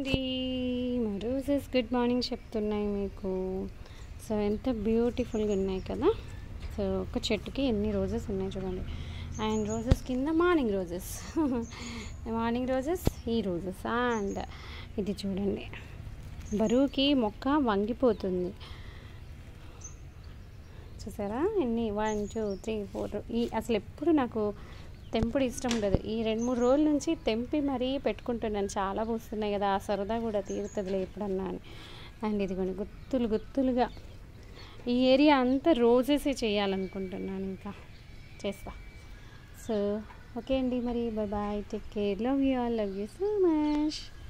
అండి మా roses good morning చెప్తున్నాయి మీకు సో ఎంత బ్యూటిఫుల్గా ఉన్నాయి కదా సో ఒక చెట్టుకి ఎన్ని రోజెస్ ఉన్నాయి చూడండి అండ్ రోజెస్ కింద మార్నింగ్ రోజెస్ మార్నింగ్ రోజెస్ ఈ రోజెస్ అండ్ ఇది చూడండి బరువుకి మొక్క వంగిపోతుంది చూసారా ఎన్ని వన్ టూ త్రీ ఫోర్ ఈ అసలు ఎప్పుడు నాకు తెంపుడు ఇష్టం ఉండదు ఈ రెండు మూడు రోజుల నుంచి తెంపి మరీ పెట్టుకుంటున్నాను చాలా పూస్తున్నాయి కదా ఆ సరదా కూడా తీరుతుందిలే ఎప్పుడన్నా అని అండ్ ఇదిగోండి గుత్తులు గుత్తులుగా ఈ ఏరియా అంతా రోజెసే చేయాలనుకుంటున్నాను ఇంకా చేస్తా సో ఓకే అండి మరి bye bye take care love you all love you so much